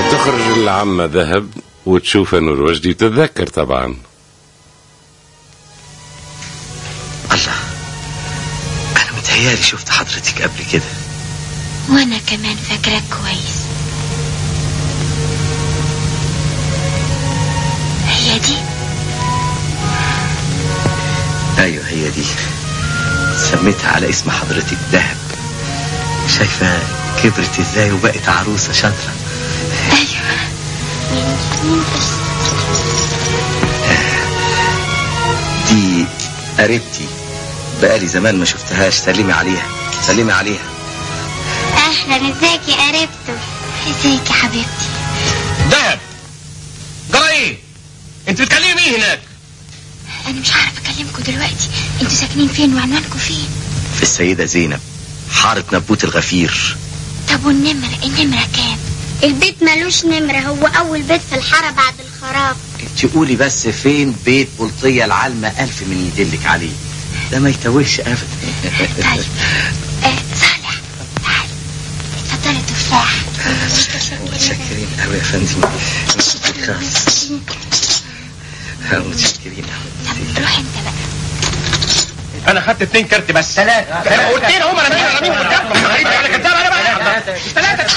تخرج العمة ذهب وتشوف نور وجدي تتذكر طبعا الله أنا متهيالي شفت حضرتك قبل كده وانا كمان فاكراك كويس هي دي أيوه هي دي سميتها على اسم حضرتك دهب شايفة كبرت ازاي وبقت عروسة شاطرة ايوه مين بس دي قريبتي بقالي زمان ما شفتهاش سلمي عليها سلمي عليها اهلا ازيك يا قريبته ازيك يا حبيبتي دهب جرى ايه؟ انت بتكلمي مين هناك؟ انا مش عارفه اكلمكم دلوقتي انتوا ساكنين فين وعنوانكم فين في السيدة زينب حارة نبوت الغفير طب والنمرة النمرة كام البيت ملوش نمرة هو أول بيت في الحارة بعد الخراب انت قولي بس فين بيت بلطية العلمة ألف من يدلك عليه ده ما يتوهش أبدا طيب آه صالح تعال اتفضلي تفاح متشكرين أوي يا فندم خالص متشكرين طب روح انت بقى انا خدت اتنين كارت بس ثلاثة انا قلت لهم انا مين انا مين قدامكم انا كداب انا بقى ثلاثة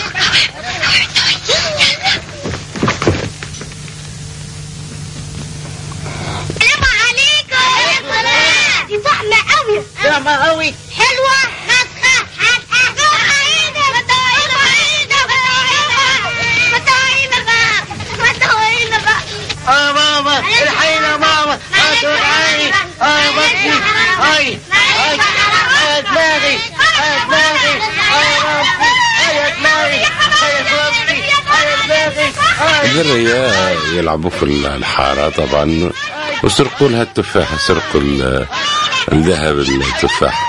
السلام عليكم دي زحمة قوي زحمة قوي حلوة مسخة حلقة متعينة متعينة متعينة متعينة بقى متعينة بقى اه ماما الحقيني يا ماما هتوجعني اه بطني اي اي يا دماغي يا دماغي يا ربي يا دماغي يا ربي يا دماغي الذرية يلعبوا في الحارة طبعا وسرقوا لها التفاحة سرقوا ال- الذهب التفاحة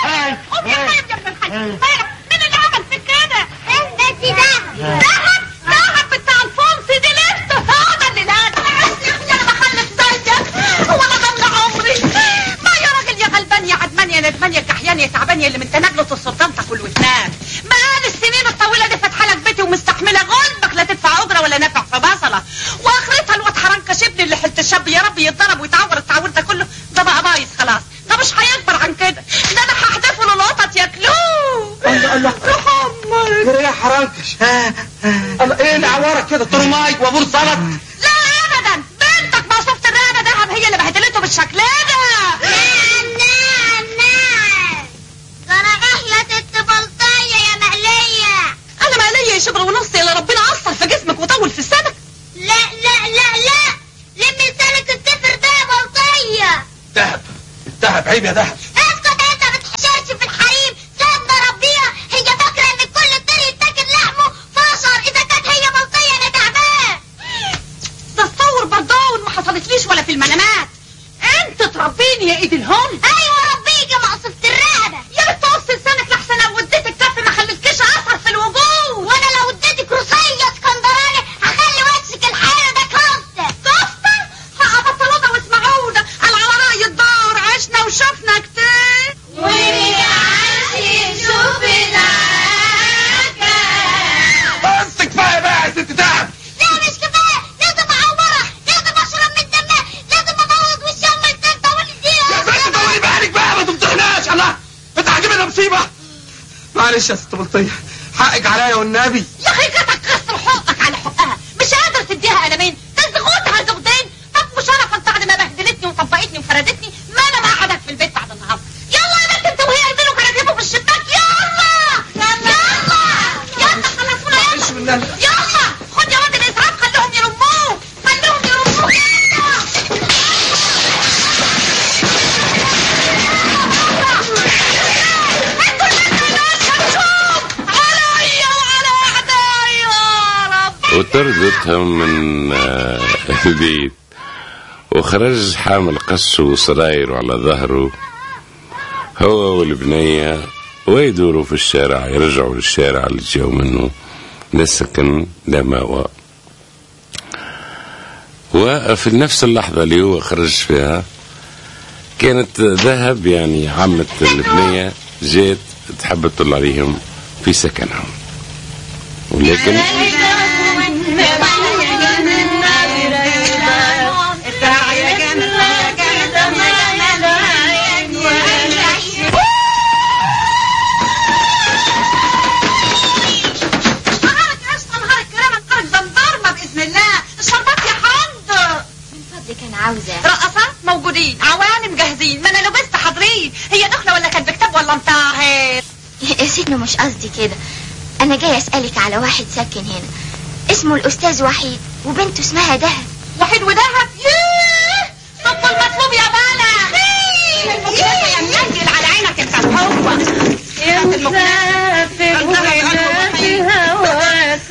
مين اللي عمل في كده؟ انت دهب دهب دهب بتاع الفونسي دي لسه هذا اللي لا انا بخلف زيك وانا ضل عمري ما يا راجل يا غلبان يا عدمان يا ندمان يا كحيان يا تعبان يا اللي من تنجلة السلطان تاكل وتنام بقال السنين الطويله دي فاتحه لك بيتي ومستحمله غلبك لا تدفع اجره ولا نافع في بصله واخرتها الواد حرنكش ابني اللي حلت الشاب يا رب يتضرب ويتعور التعور ده كله ده بقى بايظ خلاص ده مش هيكبر عن كده ده انا هحدفه للقطط ياكلوه الله الله محمد كده يا حرنكش الله ايه اللي عورك كده طرماي وابور سلط لا ابدا بنتك ما شفت الرقبه دهب هي اللي بهدلته بالشكل ده نعم نعم نعم جرى يا ست بلطية يا مقلية انا مقلية يا شبر ونص يا ربنا اثر في جسمك وطول في السنة لا لا لا لا لمي لسانك الكفر ده يا بلطية دهب دهب عيب يا دهب اسكت انت ما بتحشرش في الحريم سيبنا ربيها هي فاكره ان كل الطريق يتاكل لحمه فاشر اذا كانت هي بلطيه انا تعبان ده تصور بردون ما حصلتليش ولا في المنامات انت تربيني يا ايد الهون ايوه ربيك يا مقصفة الرقبه يا بنت قص لسانك لحسن لو اديتك كف ما خليتكيش اثر في الوجود وانا لو اديتك روسيه اسكندراني هخلي وشك الحياه ده كفته كفته هبطلوده واسمعوده على العراء الدار عشنا وشفنا كتير ورجعت شوفنا بس كفايه بقى يا ست دهب لا مش كفايه لازم اعورها لازم اشرب من دمها لازم ابوظ وش ام الست يا ست طولي بالك بقى ما تمتحناش الله انت هتجيب مصيبه معلش يا ست بلطيه حقك عليا والنبي يا اخي كتك كسر حقك على حقها مش قادر تديها قلمين تزغوتها زغدين طب شرفا بعد ما بهدلتني وطبقتني وفردتني ما انا مقعدك في البيت بعد النهارده يلا يا بنت انت وهي اعملوا كراكيبه في الشباك يلا يلا يلا خلصونا معلش يلا بالله يلا خد يا واد الاسعاف خليهم يرموه خليهم يرموه يلا انتوا الناس اللي هتشوف عليا وعلى اعدائي يا رب وطردتهم من آه، البيت وخرج حامل قش وسراير على ظهره هو والبنية ويدوروا في الشارع يرجعوا للشارع اللي جاوا منه للسكن لمأوى وفي نفس اللحظة اللي هو خرج فيها كانت ذهب يعني عمة البنية جات تحب تطل عليهم في سكنهم ولكن نهارك قشطة نهارك كرامة نهارك زنبرمة بإذن الله الشربات يا حمد من فضلك انا عاوزة رقصات موجودين عوانم جاهزين ما انا لبست حاضرين هي دخلة ولا كانت بكتاب ولا انطاهر يا سيدنا مش قصدي كده انا جاي اسألك على واحد ساكن هنا اسمه الاستاذ وحيد وبنته اسمها دهب وحيد ودهب ياه طب المطلوب يا بلا يا منجل على عينك انت هو يا مسافر وفي هواك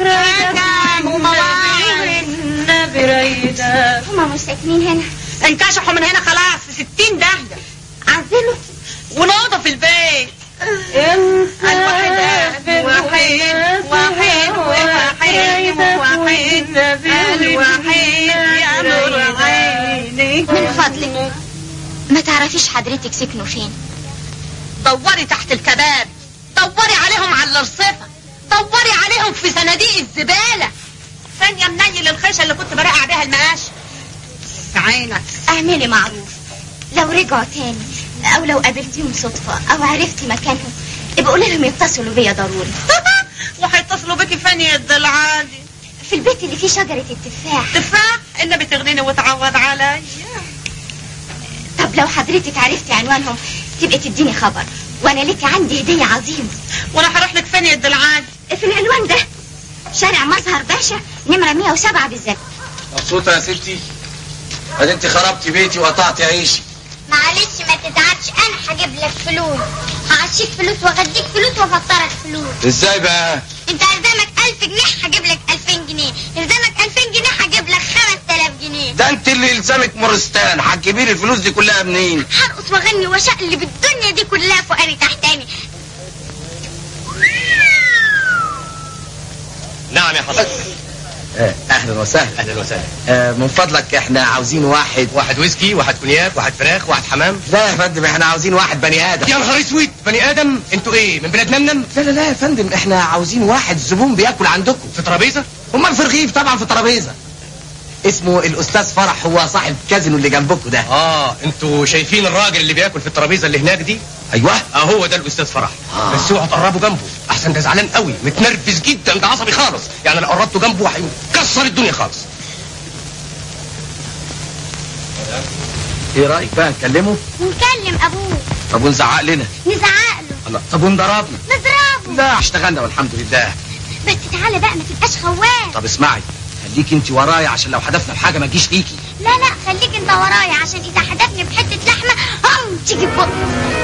هما مش ساكنين هنا انكشحوا من هنا خلاص في ستين دهية عزلوا ونوضوا في البيت الوحيد وحيد وحيد وحيد وحيد الوحيد يا نور عيني من فضلك ما تعرفيش حضرتك سكنوا فين دوري تحت الكباب دوري عليهم على الرصفة دوري عليهم في صناديق الزبالة فين يا منيل الخيشة اللي كنت برقع بيها المقاش في عينك اعملي معروف لو رجعوا تاني او لو قابلتيهم صدفة او عرفتي مكانهم ابقوا قولي لهم يتصلوا بيا ضروري وهيتصلوا بيكي فين يا العادي في البيت اللي فيه شجرة التفاح تفاح إلا بتغنيني وتعوض عليا طب لو حضرتك عرفتي عنوانهم تبقي تديني خبر وانا لك عندي هدية عظيمة وانا هروح لك فين يا العادي في العنوان ده شارع مظهر باشا نمرة 107 بالذات مبسوطة يا ستي ادي انت خربتي بيتي وقطعتي عيشي معلش ما تزعلش انا هجيب لك فلوس هعشيك فلوس واغديك فلوس وافطرك فلوس ازاي بقى انت الزامك 1000 جنيه هجيب لك 2000 جنيه الزامك 2000 جنيه هجيب لك 5000 جنيه ده انت اللي يلزمك مرستان هتجيبي لي الفلوس دي كلها منين هرقص واغني واشقلب الدنيا دي كلها فوقاني تحتاني نعم يا حضرتك آه، اهلا وسهلا اهلا وسهلا آه، من فضلك احنا عاوزين واحد واحد ويسكي واحد كونياك واحد فراخ واحد حمام لا يا فندم احنا عاوزين واحد بني ادم يا نهار اسود بني ادم انتوا ايه من بلاد نمنم لا لا لا يا فندم احنا عاوزين واحد زبون بياكل عندكم في ترابيزه امال في رغيف طبعا في ترابيزه اسمه الاستاذ فرح هو صاحب الكازينو اللي جنبكم ده اه انتوا شايفين الراجل اللي بياكل في الترابيزه اللي هناك دي ايوه اه هو ده الاستاذ فرح آه. بس اوعوا تقربوا جنبه احسن ده زعلان قوي متنرفز جدا ده عصبي خالص يعني لو قربتوا جنبه هيكسر الدنيا خالص ايه رايك بقى نكلمه نكلم ابوه طب ونزعق لنا نزعق له الله طب ونضربنا نضربه لا اشتغلنا والحمد لله بس تعالى بقى ما تبقاش خوان طب اسمعي خليك انت ورايا عشان لو حدفنا في حاجه ما تجيش ليكي لا لا خليك انت ورايا عشان اذا حدفني